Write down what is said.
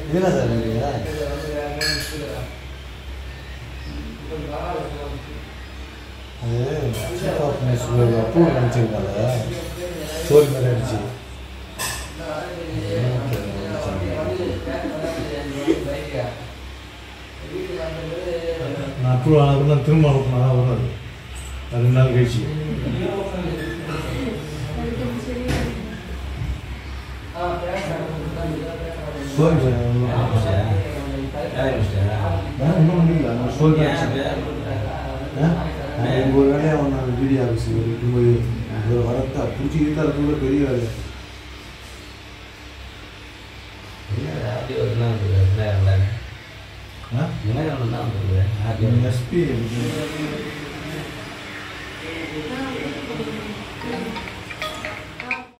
இதெல்லாம் சார் இல்லையா அது சீஃப் ஆஃப் மினிஸ்டர் அப்ரூவல் அனுப்பிச்சிருக்காங்க ஸ்டோரி மாதிரி அடிச்சு நான் அப்ரூவல் ஆனதுக்கு திரும்ப அனுப்பினா வரும் அது ரெண்டு நாள் கழிச்சு ஸ்டோரி இன்னும் முடியல நான் ஸ்டோரி எங்கள் ஒரு வேலையை அவன் நான் வீடியோ ஆஃபீஸ் இட்டு போய் ஒரு வரத்தை பிடிச்சிக்கிட்டு அதுக்குள்ள பெரிய வேலை எஸ்பி